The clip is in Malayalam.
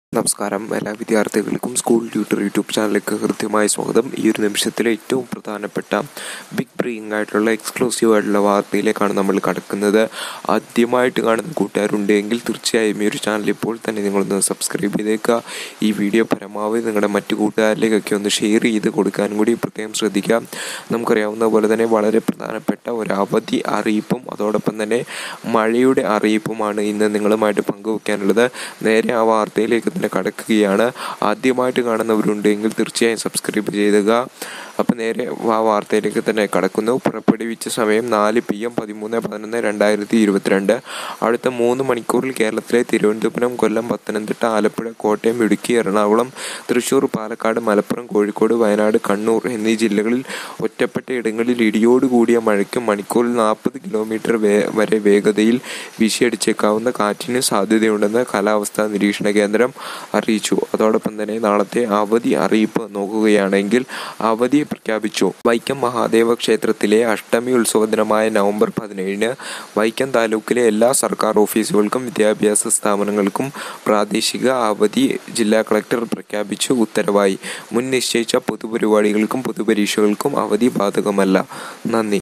നമസ്കാരം എല്ലാ വിദ്യാർത്ഥികൾക്കും സ്കൂൾ ട്യൂട്ടർ യൂട്യൂബ് ചാനലിലേക്ക് ഹൃദ്യമായ സ്വാഗതം ഈ ഒരു നിമിഷത്തിലെ ഏറ്റവും പ്രധാനപ്പെട്ട ബിഗ് ബ്രേക്കിംഗ് ആയിട്ടുള്ള എക്സ്ക്ലൂസീവ് ആയിട്ടുള്ള വാർത്തയിലേക്കാണ് നമ്മൾ കടക്കുന്നത് ആദ്യമായിട്ട് കാണുന്ന കൂട്ടുകാരുണ്ടെങ്കിൽ തീർച്ചയായും ഈ ഒരു ചാനൽ ഇപ്പോൾ തന്നെ നിങ്ങളൊന്ന് സബ്സ്ക്രൈബ് ചെയ്തേക്കുക ഈ വീഡിയോ പരമാവധി നിങ്ങളുടെ മറ്റു കൂട്ടുകാരിലേക്കൊക്കെ ഒന്ന് ഷെയർ ചെയ്ത് കൊടുക്കാനും കൂടി പ്രത്യേകം ശ്രദ്ധിക്കുക നമുക്കറിയാവുന്ന പോലെ തന്നെ വളരെ പ്രധാനപ്പെട്ട ഒരു അവധി അറിയിപ്പും അതോടൊപ്പം തന്നെ മഴയുടെ അറിയിപ്പുമാണ് ഇന്ന് നിങ്ങളുമായിട്ട് പങ്കുവെക്കാനുള്ളത് നേരെ ആ വാർത്തയിലേക്ക് തന്നെ കടക്കുകയാണ് ആദ്യമായിട്ട് കാണുന്നവരുണ്ടെങ്കിൽ തീർച്ചയായും സബ്സ്ക്രൈബ് ചെയ്യുക അപ്പം നേരെ ആ വാർത്തയിലേക്ക് തന്നെ കടക്കുന്നു പുറപ്പെടുവിച്ച സമയം നാല് പി എം പതിമൂന്ന് പതിനൊന്ന് രണ്ടായിരത്തി ഇരുപത്തിരണ്ട് അടുത്ത മൂന്ന് മണിക്കൂറിൽ കേരളത്തിലെ തിരുവനന്തപുരം കൊല്ലം പത്തനംതിട്ട ആലപ്പുഴ കോട്ടയം ഇടുക്കി എറണാകുളം തൃശൂർ പാലക്കാട് മലപ്പുറം കോഴിക്കോട് വയനാട് കണ്ണൂർ എന്നീ ജില്ലകളിൽ ഒറ്റപ്പെട്ട ഇടങ്ങളിൽ ഇടിയോട് കൂടിയ മഴയ്ക്കും മണിക്കൂറിൽ നാൽപ്പത് കിലോമീറ്റർ വേ വരെ വേഗതയിൽ വീശിയടിച്ചേക്കാവുന്ന കാറ്റിന് സാധ്യതയുണ്ടെന്ന് കാലാവസ്ഥാ നിരീക്ഷണ കേന്ദ്രം അറിയിച്ചു അതോടൊപ്പം തന്നെ നാളത്തെ അവധി അറിയിപ്പ് നോക്കുകയാണെങ്കിൽ അവധി പ്രഖ്യാപിച്ചു വൈക്കം മഹാദേവ ക്ഷേത്രത്തിലെ അഷ്ടമി ഉത്സവ ദിനമായ നവംബർ പതിനേഴിന് വൈക്കം താലൂക്കിലെ എല്ലാ സർക്കാർ ഓഫീസുകൾക്കും വിദ്യാഭ്യാസ സ്ഥാപനങ്ങൾക്കും പ്രാദേശിക അവധി ജില്ലാ കളക്ടർ പ്രഖ്യാപിച്ചു ഉത്തരവായി മുൻ നിശ്ചയിച്ച പൊതുപരിപാടികൾക്കും പൊതുപരീക്ഷകൾക്കും അവധി ബാധകമല്ല നന്ദി